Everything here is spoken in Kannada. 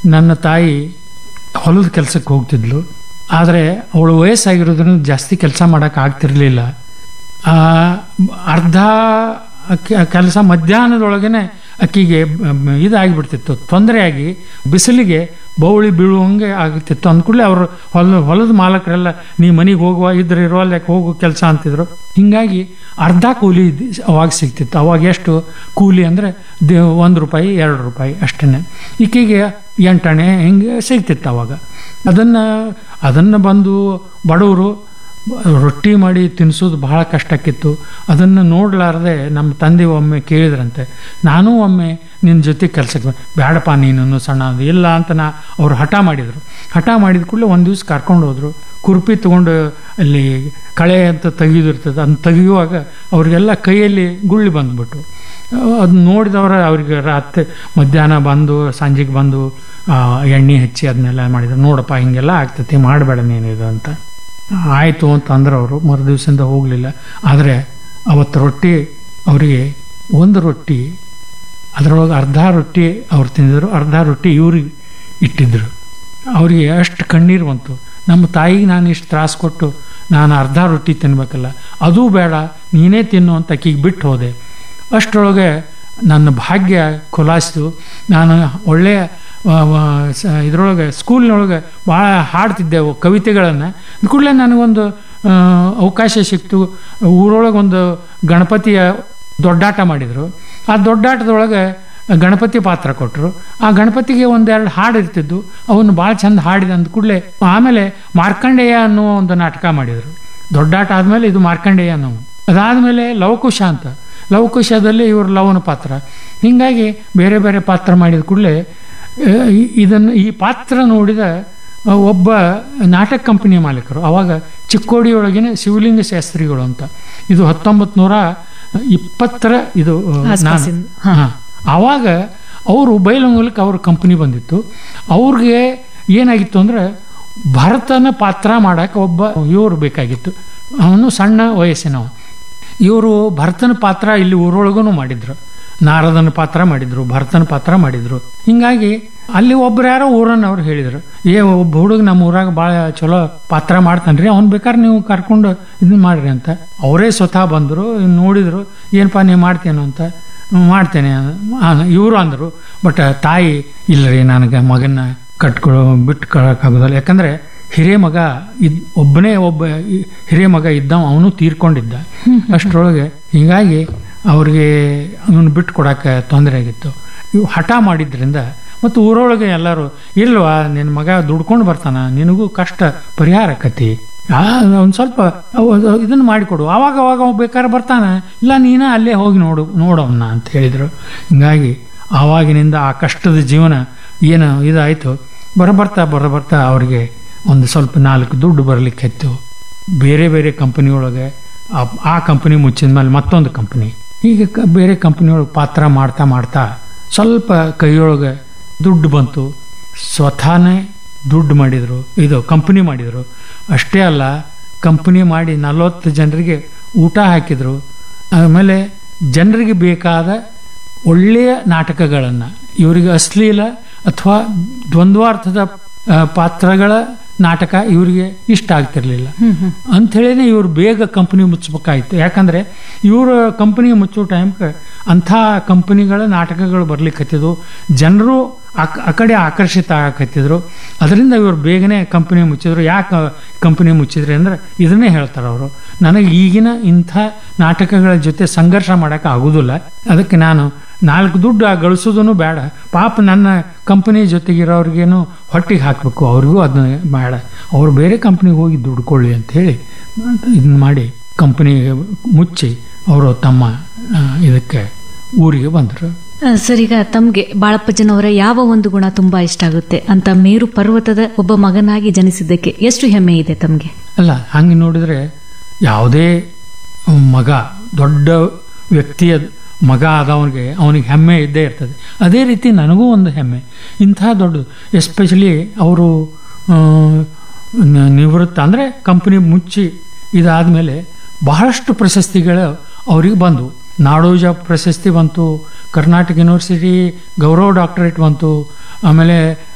ನನ್ನ ತಾಯಿ ಹೊಲದ ಕೆಲಸಕ್ಕೆ ಹೋಗ್ತಿದ್ಲು ಆದರೆ ಅವಳು ವಯಸ್ಸಾಗಿರೋದ್ರಿಂದ ಜಾಸ್ತಿ ಕೆಲಸ ಮಾಡೋಕೆ ಆಗ್ತಿರ್ಲಿಲ್ಲ ಆ, ಅರ್ಧ ಕೆಲಸ ಮಧ್ಯಾಹ್ನದೊಳಗನೆ ಅಕ್ಕಿಗೆ ಮ್, ಇದಾಗಿಬಿಡ್ತಿತ್ತು ತೊಂದರೆಯಾಗಿ ಬಿಸಿಲಿಗೆ ಬೌಳಿ ಬೀಳುವಂಗೆ ಆಗುತ್ತಿತ್ತು ಅಂದ್ಕೂಡಲೇ ಅವರು ಹೊಲ ಹೊಲದ ಮಾಲಕರೆಲ್ಲ ನೀ ಮನೆಗೆ ಹೋಗುವ ಇದ್ರೆ ಇರೋಲ್ಲ ಯಾಕೆ ಹೋಗು ಕೆಲಸ ಅಂತಿದ್ರು ಹಿಂಗಾಗಿ ಅರ್ಧ ಕೂಲಿ ಇದ್- ಅವಾಗ ಸಿಗ್ತಿತ್ತು ಅವಾಗ ಎಷ್ಟು ಕೂಲಿ ಅಂದರೆ ದೇ ಒಂದು ರೂಪಾಯಿ ಎರಡು ರೂಪಾಯಿ ಅಷ್ಟೇ ಈಕೆಗೆ ಎಂಟಣೆ ಹಿಂಗೆ ಸಿಗ್ತಿತ್ತು ಅವಾಗ ಅದನ್ನು ಅದನ್ನು ಬಂದು ಬಡವರು ರೊಟ್ಟಿ ಮಾಡಿ ತಿನ್ನಿಸೋದು ಬಹಳ ಕಷ್ಟಕ್ಕಿತ್ತು ಅದನ್ನು ನೋಡಲಾರದೆ ನಮ್ಮ ತಂದೆ ಒಮ್ಮೆ ಕೇಳಿದ್ರಂತೆ ನಾನೂ ಒಮ್ಮೆ ನಿನ್ನ ಜೊತೆ ಕೆಲಸಕ್ಕೆ ಬೇಡಪ್ಪ ನೀನು ಸಣ್ಣ ಅಂದೆ. ಇಲ್ಲ ಅಂತ ನಾ ಅವ್ರು ಹಠ ಮಾಡಿದರು ಹಠ ಮಾಡಿದ ಕೂಡಲೇ ಒಂದು ದಿವ್ಸ ಕರ್ಕೊಂಡು ಹೋದರು ಕುರ್ಪಿ ತಗೊಂಡು ಅಲ್ಲಿ ಕಳೆ ಅಂತ ತೆಗೆದಿರ್ತದೆ ಅದನ್ನ ತೆಗೆಯುವಾಗ ಅವರಿಗೆಲ್ಲ ಕೈಯಲ್ಲಿ ಗುಳ್ಳಿ ಬಂದ್ಬಿಟ್ಟು ಅದನ್ನ ನೋಡಿದವರ ಅವ್ರಿಗೆ ರಾತ್ರಿ ಮಧ್ಯಾಹ್ನ ಬಂದು ಸಂಜೆಗೆ ಬಂದು ಆ, ಎಣ್ಣೆ ಹಚ್ಚಿ ಅದನ್ನೆಲ್ಲ ಮಾಡಿದ್ರು ನೋಡಪ್ಪ ಹಿಂಗೆಲ್ಲ ಆಗ್ತೈತಿ ಮಾಡಬೇಡ ನೀನಿದು ಅಂತ ಆಯಿತು ಅಂತ ಅಂದ್ರೆ ಅವರು ಮರು ದಿವಸದಿಂದ ಹೋಗಲಿಲ್ಲ ಆದರೆ ಅವತ್ತು ರೊಟ್ಟಿ ಅವರಿಗೆ ಒಂದು ರೊಟ್ಟಿ ಅದರೊಳಗೆ ಅರ್ಧ ರೊಟ್ಟಿ ಅವ್ರು ತಿಂದಿದ್ರು ಅರ್ಧ ರೊಟ್ಟಿ ಇವ್ರಿಗೆ ಇಟ್ಟಿದ್ರು ಅವರಿಗೆ ಅಷ್ಟು ಕಣ್ಣೀರು ಬಂತು ನಮ್ಮ ತಾಯಿಗೆ ನಾನು ಇಷ್ಟು ತ್ರಾಸು ಕೊಟ್ಟು ನಾನು ಅರ್ಧ ರೊಟ್ಟಿ ತಿನ್ಬೇಕಲ್ಲ ಅದೂ ಬೇಡ ನೀನೇ ತಿನ್ನು ಅಂತ ಆಕಿಗೆ ಬಿಟ್ಟು ಹೋದೆ ಅಷ್ಟರೊಳಗೆ ನನ್ನ ಭಾಗ್ಯ ಖುಲಾಸಿತು ನಾನು ಒಳ್ಳೆಯ ಇದರೊಳಗೆ ಸ್ಕೂಲ್ನೊಳಗೆ ಭಾಳ ಹಾಡ್ತಿದ್ದೆ ಅವು ಕವಿತೆಗಳನ್ನು ಕೂಡಲೇ ನನಗೊಂದು ಆ, ಅವಕಾಶ ಸಿಕ್ತು ಊರೊಳಗೆ ಒಂದು ಗಣಪತಿಯ ದೊಡ್ಡಾಟ ಮಾಡಿದರು ಆ ದೊಡ್ಡಾಟದೊಳಗೆ ಗಣಪತಿ ಪಾತ್ರ ಕೊಟ್ಟರು ಆ ಗಣಪತಿಗೆ ಒಂದೆರಡು ಹಾಡು ಇರ್ತಿದ್ದು ಅವನು ಭಾಳ ಚಂದ ಹಾಡಿದ ಅಂದ ಕೂಡಲೇ ಆಮೇಲೆ ಮಾರ್ಕಂಡೇಯ ಅನ್ನೋ ಒಂದು ನಾಟಕ ಮಾಡಿದರು ದೊಡ್ಡಾಟ ಆದಮೇಲೆ ಇದು ಮಾರ್ಕಂಡೇಯ ಅನ್ನೋ ಅದಾದಮೇಲೆ ಲವಕುಶ ಅಂತ ಲವಕುಶದಲ್ಲಿ ಇವರು ಲವನ ಪಾತ್ರ ಹೀಗಾಗಿ ಬೇರೆ ಬೇರೆ ಪಾತ್ರ ಮಾಡಿದ ಕೂಡಲೇ ಇದನ್ನು ಈ ಪಾತ್ರ ನೋಡಿದ ಆ, ಒಬ್ಬ ನಾಟಕ ಕಂಪನಿಯ ಮಾಲೀಕರು ಅವಾಗ ಚಿಕ್ಕೋಡಿಯೊಳಗಿನ ಶಿವಲಿಂಗ ಶಾಸ್ತ್ರಿಗಳು ಅಂತ ಇದು ಹತ್ತೊಂಬತ್ತು ನೂರ ಇಪ್ಪತ್ತರ ಇದು ಆ, ನಾನು ಆಸ್ಪಾಸಿಂದ. ಹಾ. ಆವಾಗ ಅವರು ಬೈಲಂಗುಲಕ್ಕೆ ಅವ್ರ ಕಂಪನಿ ಬಂದಿತ್ತು ಅವ್ರಿಗೆ ಏನಾಗಿತ್ತು ಅಂದ್ರೆ ಭರತನ ಪಾತ್ರ ಮಾಡಕ್ಕೆ ಒಬ್ಬ ಇವರು ಬೇಕಾಗಿತ್ತು ಅವನು ಸಣ್ಣ ವಯಸ್ಸಿನವ ಇವರು ಭರತನ ಪಾತ್ರ ಇಲ್ಲಿ ಊರೊಳಗೂ ಮಾಡಿದ್ರು ನಾರದನ ಪಾತ್ರ ಮಾಡಿದ್ರು ಭರತನ ಪಾತ್ರ ಮಾಡಿದ್ರು ಹಿಂಗಾಗಿ ಅಲ್ಲಿ ಒಬ್ರು ಯಾರೋ ಊರನ್ನ ಅವ್ರು ಹೇಳಿದ್ರು ಏ ಒಬ್ಬ ಹುಡುಗ ನಮ್ಮ ಊರಾಗ ಭಾಳ ಚಲೋ ಪಾತ್ರ ಮಾಡ್ತಾನ್ರಿ ಅವ್ನು ಬೇಕಾದ್ರೆ ನೀವು ಕರ್ಕೊಂಡು ಇದನ್ನ ಮಾಡ್ರಿ ಅಂತ ಅವರೇ ಸ್ವತಃ ಬಂದರು ನೋಡಿದ್ರು ಏನಪ್ಪ ನೀವು ಮಾಡ್ತೇನೋ ಅಂತ "ಹ್ಮ್, ಮಾಡ್ತೇನೆ ಇವರು ಅಂದರು ಬಟ್ ತಾಯಿ ಇಲ್ಲರಿ ನನಗೆ ಮಗನ ಕಟ್ಕೊಳ್ಳೋ ಬಿಟ್ಟು ಕಳಕ್ಕಾಗೋದಲ್ಲ ಯಾಕಂದ್ರೆ ಹಿರೇ ಮಗ ಇದ್ ಒಬ್ಬನೇ ಒಬ್ಬ ಈ ಹಿರೇ ಮಗ ಇದ್ದವ ಅವನು ತೀರ್ಕೊಂಡಿದ್ದ ಅಷ್ಟರೊಳಗೆ ಹೀಗಾಗಿ ಅವ್ರಿಗೆ ಅವನು ಬಿಟ್ಟು ಕೊಡಕ್ಕೆ ತೊಂದರೆ ಆಗಿತ್ತು ಇವು ಹಠ ಮಾಡಿದ್ರಿಂದ ಮತ್ತು ಊರೊಳಗೆ ಎಲ್ಲರೂ ಇಲ್ವಾ ನಿನ್ನ ಮಗ ದುಡ್ಕೊಂಡು ಬರ್ತಾನ ನಿನಗೂ ಕಷ್ಟ ಪರಿಹಾರ ಕತಿ ಒಂದು ಸ್ವಲ್ಪ ಇದನ್ನು ಮಾಡಿಕೊಡು ಆವಾಗ ಅವಾಗ ಅವ ಬೇಕಾದ್ರೆ ಬರ್ತಾನ ಇಲ್ಲ ನೀನ ಅಲ್ಲೇ ಹೋಗಿ ನೋಡು ನೋಡವನ್ನ ಅಂತ ಹೇಳಿದರು ಹಿಂಗಾಗಿ ಆವಾಗಿನಿಂದ ಆ ಕಷ್ಟದ ಜೀವನ ಏನು ಇದಾಯಿತು ಬರಬರ್ತಾ ಬರಬರ್ತಾ ಅವ್ರಿಗೆ ಒಂದು ಸ್ವಲ್ಪ ನಾಲ್ಕು ದುಡ್ಡು ಬರಲಿಕ್ಕೆ ಇತ್ತು ಬೇರೆ ಬೇರೆ ಕಂಪನಿಯೊಳಗೆ ಆ- ಆ ಕಂಪನಿ ಮುಚ್ಚಿದ ಮೇಲೆ ಮತ್ತೊಂದು ಕಂಪನಿ ಹೀಗೆ ಕ- ಬೇರೆ ಕಂಪನಿಯೊಳಗೆ ಪಾತ್ರ ಮಾಡ್ತಾ ಮಾಡ್ತಾ ಸ್ವಲ್ಪ ಕೈಯೊಳಗೆ ದುಡ್ಡು ಬಂತು ಸ್ವತಃನೇ ದುಡ್ಡು ಮಾಡಿದರು ಇದು ಕಂಪನಿ ಮಾಡಿದರು ಅಷ್ಟೇ ಅಲ್ಲ ಕಂಪನಿ ಮಾಡಿ ನಲವತ್ತು ಜನರಿಗೆ ಊಟ ಹಾಕಿದರು ಆಮೇಲೆ ಜನರಿಗೆ ಬೇಕಾದ ಒಳ್ಳೆಯ ನಾಟಕಗಳನ್ನು ಇವರಿಗೆ ಅಶ್ಲೀಲ ಅಥವಾ ದ್ವಂದ್ವಾರ್ಥದ ಆ, ಪಾತ್ರಗಳ ನಾಟಕ ಇವರಿಗೆ ಇಷ್ಟ ಆಗ್ತಿರ್ಲಿಲ್ಲ ಅಂಥೇಳಿನೇ ಇವರು ಬೇಗ ಕಂಪನಿ ಮುಚ್ಚಬೇಕಾಯ್ತು ಯಾಕಂದ್ರೆ ಇವರು ಕಂಪನಿ ಮುಚ್ಚೋ ಟೈಮ್ಗೆ ಅಂಥ ಕಂಪನಿಗಳ ನಾಟಕಗಳು ಬರ್ಲಿಕ್ಕೆ ಹತ್ತಿದ್ವು ಜನರು ಆ- ಆ ಕಡೆ ಆಕರ್ಷಿತ ಆಗಕತ್ತಿದ್ರು ಅದರಿಂದ ಇವರು ಬೇಗನೆ ಕಂಪನಿ ಮುಚ್ಚಿದ್ರು ಯಾಕೆ ಕಂಪನಿ ಮುಚ್ಚಿದ್ರಿ ಅಂದ್ರೆ ಇದನ್ನೇ ಹೇಳ್ತಾರೆ ಅವರು ನನಗೆ ಈಗಿನ ಇಂಥ ನಾಟಕಗಳ ಜೊತೆ ಸಂಘರ್ಷ ಮಾಡೋಕೆ ಆಗೋದಿಲ್ಲ ಅದಕ್ಕೆ ನಾನು ನಾಲ್ಕು ದುಡ್ಡು ಆ ಗಳಿಸೋದನ್ನು ಬೇಡ ಪಾಪ ನನ್ನ ಕಂಪನಿ ಜೊತೆಗಿರೋರಿಗೇನು ಹೊಟ್ಟಿಗೆ ಹಾಕಬೇಕು ಅವ್ರಿಗೂ ಅದನ್ನ ಬೇಡ ಅವ್ರು ಬೇರೆ ಕಂಪ್ನಿಗೆ ಹೋಗಿ ದುಡ್ಕೊಳ್ಳಿ ಅಂತ ಹೇಳಿ ಇದನ್ನ ಮಾಡಿ ಕಂಪನಿ ಮುಚ್ಚಿ ಅವರು ತಮ್ಮ ಆ, ಇದಕ್ಕೆ ಊರಿಗೆ ಬಂದರು ಆ, ಸರ್ ಈಗ ತಮ್ಗೆ ಬಾಳಪ್ಪಜ್ಜನವರ ಯಾವ ಒಂದು ಗುಣ ತುಂಬಾ ಇಷ್ಟ ಆಗುತ್ತೆ ಅಂತ ಮೇರು ಪರ್ವತದ ಒಬ್ಬ ಮಗನಾಗಿ ಜನಿಸಿದ್ದಕ್ಕೆ ಎಷ್ಟು ಹೆಮ್ಮೆ ಇದೆ ತಮ್ಗೆ ಅಲ್ಲ ಹಂಗೆ ನೋಡಿದರೆ ಯಾವುದೇ ಮಗ ದೊಡ್ಡ ವ್ಯಕ್ತಿಯ ಮಗ ಆದವನಿಗೆ ಅವನಿಗೆ ಹೆಮ್ಮೆ ಇದ್ದೇ ಇರ್ತದೆ ಅದೇ ರೀತಿ ನನಗೂ ಒಂದು ಹೆಮ್ಮೆ ಇಂಥ ದೊಡ್ಡ ಎಸ್ಪೆಷಲಿ ಅವರು ನಿವೃತ್ತ ಅಂದರೆ ಕಂಪನಿ ಮುಚ್ಚಿ ಇದಾದಮೇಲೆ ಬಹಳಷ್ಟು ಪ್ರಶಸ್ತಿಗಳು ಅವ್ರಿಗೆ ಬಂದವು ನಾಡೋಜ ಪ್ರಶಸ್ತಿ ಬಂತು ಕರ್ನಾಟಕ ಯೂನಿವರ್ಸಿಟಿ ಗೌರವ ಡಾಕ್ಟರೇಟ್ ಬಂತು ಆಮೇಲೆ